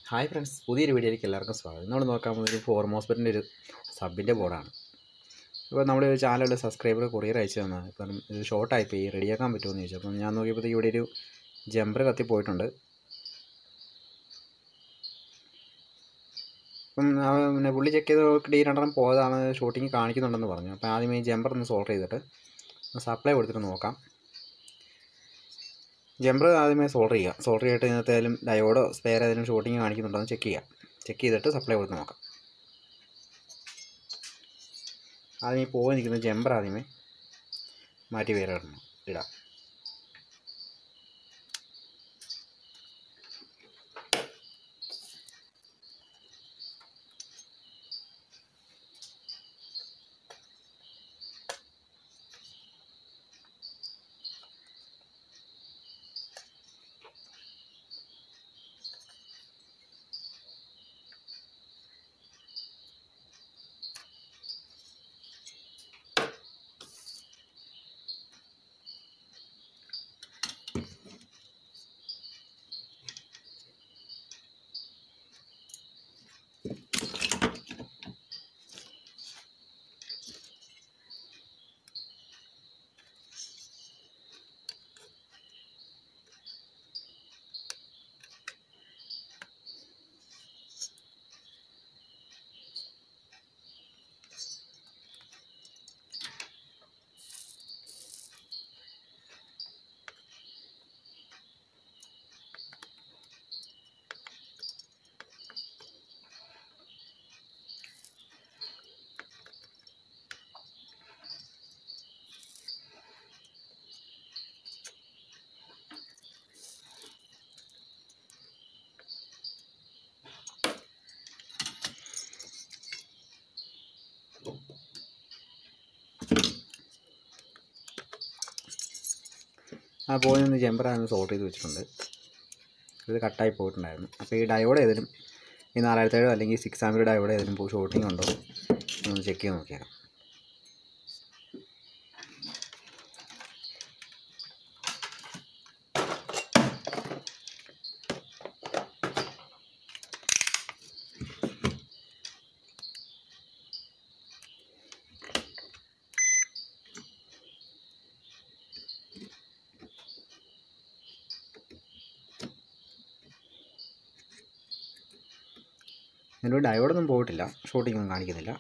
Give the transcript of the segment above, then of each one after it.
hi friends പുതിയൊരു വീഡിയോയിലേക്ക് എല്ലാവർക്കും സ്വാഗതം നമ്മൾ നോക്കാൻ പോകുന്നത് ഒരു ഫോർ മോസ്പെറ്റിൻ്റെ ഒരു സബിൻ്റെ ബോർഡാണ് ഇപ്പോൾ നമ്മുടെ ഒരു ചാനലിൽ സബ്സ്ക്രൈബർ കൊറിയർ അയച്ചു തന്നാണ് ഇപ്പം ഇത് ഷോർട്ടായിപ്പോയി റെഡിയാക്കാൻ പറ്റുമോ എന്ന് ചോദിച്ചു അപ്പം ഞാൻ നോക്കിയപ്പോഴത്തേക്ക് ഇവിടെ ഒരു ജമ്പർ കത്തി പോയിട്ടുണ്ട് അപ്പം ആ പിന്നെ പുള്ളി ചെക്ക് ചെയ്ത് നോക്കിയിട്ട് ഈ രണ്ടെണ്ണം പോയതാണ് ഷൂട്ടിങ് കാണിക്കുന്നുണ്ടെന്ന് പറഞ്ഞു അപ്പോൾ ആദ്യം ഈ ജമ്പർ ഒന്ന് സോൾവ് ചെയ്തിട്ട് സപ്ലൈ കൊടുത്തിട്ട് നോക്കാം ജമ്പർ ആദ്യമേ സോൾഡർ ചെയ്യുക സോൾഡർ ചെയ്തിട്ട് ഇതിനകത്തേലും ഡയോഡോ സ്പെയർ ഏതെങ്കിലും ഷൂട്ടിങ് കാണിക്കുന്നുണ്ടോ എന്ന് ചെക്ക് ചെയ്യുക ചെക്ക് ചെയ്തിട്ട് സപ്ലൈ കൊടുത്ത് നോക്കാം ആദ്യം ഈ പോയി നിൽക്കുന്ന ജമ്പർ ആദ്യമേ മാറ്റി വേറെ ഇടണം ഇടാം ആ പോയി നിന്ന് ജമ്പർ ആദ്യം സോൾട്ട് ചെയ്ത് വെച്ചിട്ടുണ്ട് ഇത് കട്ടായി പോയിട്ടുണ്ടായിരുന്നു അപ്പോൾ ഈ ഡയോഡ് ഏതെങ്കിലും ഈ നാലായിരത്തേഴോ അല്ലെങ്കിൽ സിക്സ് ആമ്പിയുടെ ഡയോഡ് ഏതെങ്കിലും പോയി ഷോട്ടിംഗ് ഉണ്ടോ ഒന്ന് ചെക്ക് ചെയ്ത് നോക്കിയേക്കാം ഇതിൻ്റെ ഡയോഡൊന്നും പോയിട്ടില്ല ഷൂട്ടിംഗ് ഒന്നും കാണിക്കുന്നില്ല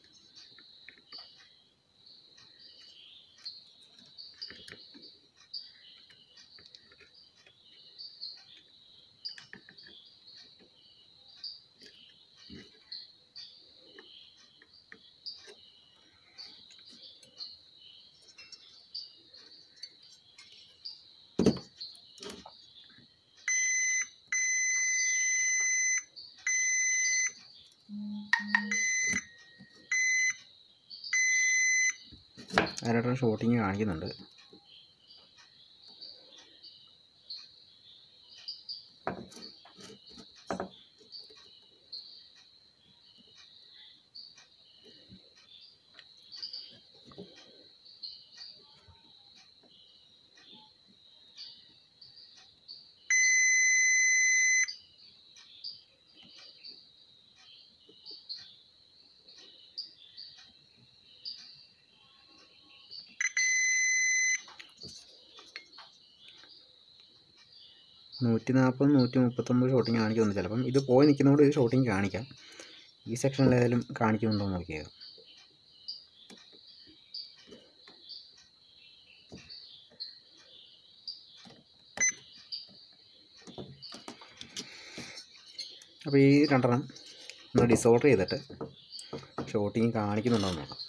അതിനായിട്ട് ഷൂട്ടിങ് കാണിക്കുന്നുണ്ട് നൂറ്റി നാൽപ്പത് നൂറ്റി മുപ്പത്തൊമ്പത് ഷോട്ടിങ് കാണിക്കുന്നുണ്ട് ചിലപ്പം ഇത് പോയി നിൽക്കുന്നതുകൊണ്ട് ഇത് ഷോട്ടിങ് കാണിക്കാം ഈ സെക്ഷനിൽ ഏതായാലും കാണിക്കുന്നുണ്ടോ എന്ന് നോക്കിയത് അപ്പോൾ ഈ രണ്ടെണ്ണം ഒന്ന് ഡിസോർഡർ ചെയ്തിട്ട് ഷോട്ടിങ് കാണിക്കുന്നുണ്ടോ എന്ന് നോക്കാം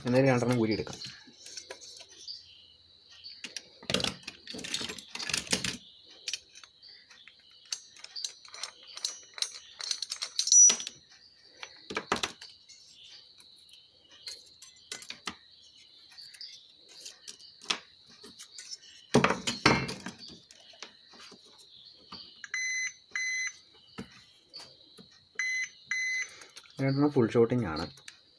എന്തായാലും രണ്ടെണ്ണം കൂടി എടുക്കാം രണ്ടെണ്ണം ഫുൾ ഷോട്ടിംഗ് ആണ്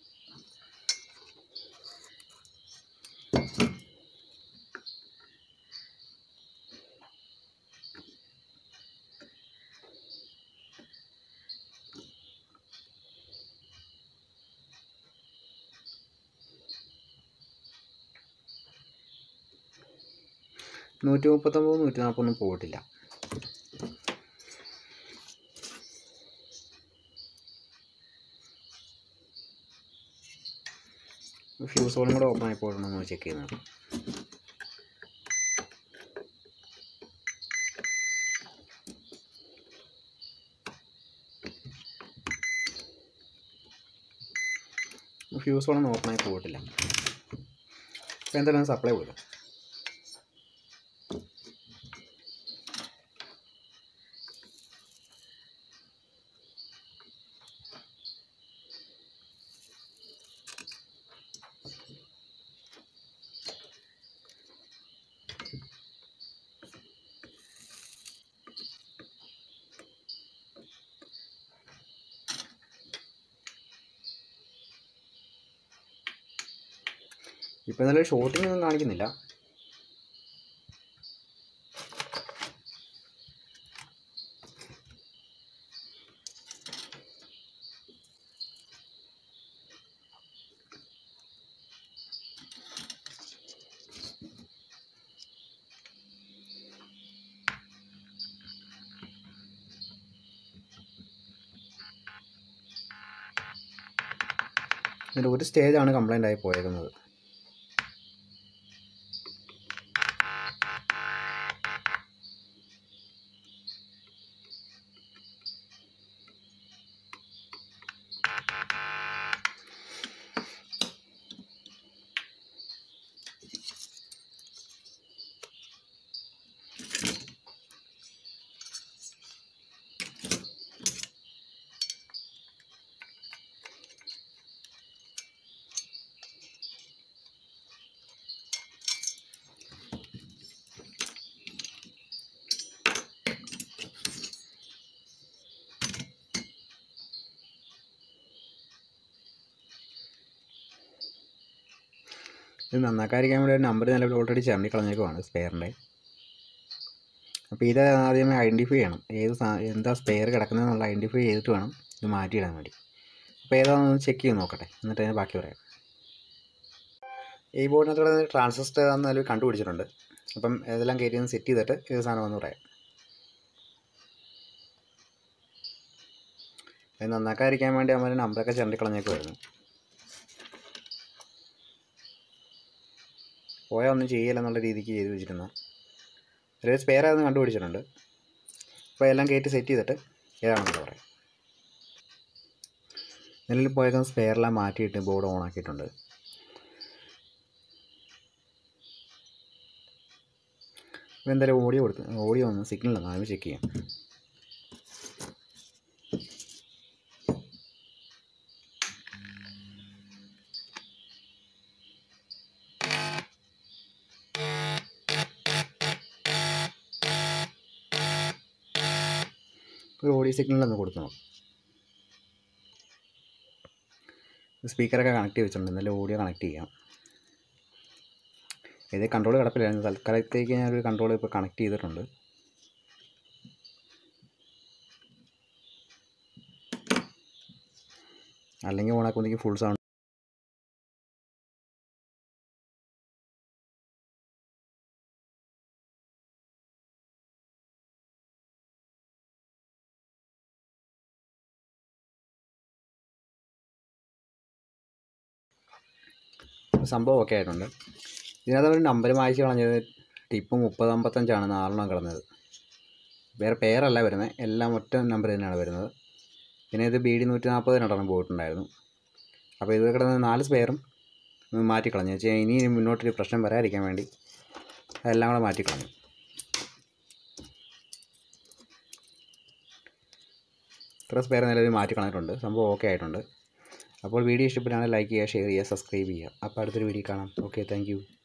നൂറ്റി മുപ്പത്തൊമ്പത് നൂറ്റി നാൽപ്പതൊന്നും പോയിട്ടില്ല ഫ്യൂസ് ഹോളും കൂടെ ഓപ്പൺ ആയിപ്പോഴണമെന്ന് ചെക്ക് ചെയ്യുന്നത് ഫ്യൂസ് ഹോളൊന്നും ഓപ്പൺ ആയി പോയിട്ടില്ല അപ്പോൾ എന്തായാലും സപ്ലൈ പോലും ഇപ്പോൾ എന്തായാലും ഷോട്ടിംഗ് ഒന്നും കാണിക്കുന്നില്ല ഇതിൻ്റെ ഒരു സ്റ്റേജാണ് കംപ്ലൈൻ്റ് ആയി പോയേക്കുന്നത് ഇത് നന്നാക്കാതിരിക്കാൻ വേണ്ടി ഒരു നമ്പർ നിലവിൽ ഓൾറെഡി ചേർന്നി കളഞ്ഞേക്കുവാണ് സ്പെയറിൻ്റെ അപ്പോൾ ഇത് ആദ്യമേ ഐഡൻറ്റിഫൈ ചെയ്യണം ഏത് സാ എന്താ സ്പെയർ കിടക്കുന്നതെന്നുള്ള ഐഡൻറ്റിഫൈ ചെയ്തിട്ട് വേണം ഇത് മാറ്റിയിടാൻ വേണ്ടി അപ്പോൾ ഏതാണെന്ന് ചെക്ക് ചെയ്ത് നോക്കട്ടെ എന്നിട്ട് അതിന് ബാക്കി പറയാം ഈ ബോർഡിനകത്തോടെ ട്രാൻസിസ്റ്റർ ഏതാണെന്ന് നിലവിൽ കണ്ടുപിടിച്ചിട്ടുണ്ട് അപ്പം ഇതെല്ലാം കയറ്റി ഒന്ന് സെറ്റ് ചെയ്തിട്ട് ഏത് സാധനമാണെന്ന് പറയാം ഇത് നന്നാക്കാതിരിക്കാൻ വേണ്ടി അവന്മാർ നമ്പറൊക്കെ ചിരണ്ടി കളഞ്ഞേക്കുമായിരുന്നു പോയാൽ ഒന്നും ചെയ്യില്ലെന്നുള്ള രീതിക്ക് ചെയ്ത് വെച്ചിരുന്ന ഒരു സ്പെയർ ആണെന്ന് കണ്ടുപിടിച്ചിട്ടുണ്ട് അപ്പോൾ എല്ലാം കയറ്റി സെറ്റ് ചെയ്തിട്ട് ഏതാണെന്ന് പറയാം നിലവിൽ പോയേക്കുന്ന സ്പെയറെല്ലാം മാറ്റിയിട്ട് ബോർഡ് ഓൺ ആക്കിയിട്ടുണ്ട് അപ്പോൾ എന്തായാലും ഓഡിയോ കൊടുത്ത് ഓഡിയോ ഒന്ന് സിഗ്നൽ ഒന്ന് ആദ്യം ചെക്ക് ചെയ്യാം ഒരു ഓഡിയോ സിഗ്നൽ ഒന്ന് കൊടുത്തു നോക്കാം സ്പീക്കറൊക്കെ കണക്ട് ചെയ്ത് വെച്ചിട്ടുണ്ട് എന്നാലും ഓഡിയോ കണക്ട് ചെയ്യാം ഇത് കൺട്രോൾ കിടപ്പില്ലായിരുന്നു തൽക്കാലത്തേക്ക് ഞാനൊരു കൺട്രോൾ ഇപ്പോൾ കണക്ട് ചെയ്തിട്ടുണ്ട് അല്ലെങ്കിൽ ഓണാക്കുമ്പോഴേക്ക് ഫുൾ സൗണ്ട് സംഭവം ഓക്കെ ആയിട്ടുണ്ട് ഇതിനകത്ത് ഒരു നമ്പർ വായിച്ച് കളഞ്ഞത് ടിപ്പ് മുപ്പത് അമ്പത്തഞ്ചാണ് നാലെണ്ണം കിടന്നത് വേറെ പേരല്ല വരുന്നത് എല്ലാം ഒറ്റ നമ്പർ തന്നെയാണ് വരുന്നത് പിന്നെ ഇത് ബി ഡി നൂറ്റി നാൽപ്പത് രണ്ടെണ്ണം പോയിട്ടുണ്ടായിരുന്നു അപ്പോൾ ഇത് കിടന്നത് നാല് സ്പെയറും ഒന്ന് മാറ്റിക്കളഞ്ഞു വെച്ചാൽ ഇനി മുന്നോട്ടൊരു പ്രശ്നം വരാതിരിക്കാൻ വേണ്ടി അതെല്ലാം കൂടെ മാറ്റിക്കളഞ്ഞു ഇത്ര സ്പെയർ നിലവിൽ മാറ്റി കളഞ്ഞിട്ടുണ്ട് സംഭവം ഓക്കെ ആയിട്ടുണ്ട് അപ്പോൾ വീഡിയോ ഇഷ്ടപ്പെടുകയാണെങ്കിൽ ലൈക്ക് ചെയ്യുക ഷെയർ ചെയ്യുക സബ്സ്ക്രൈബ് ചെയ്യുക അപ്പോൾ അടുത്തൊരു വീഡിയോ കാണാം ഓക്കെ താങ്ക്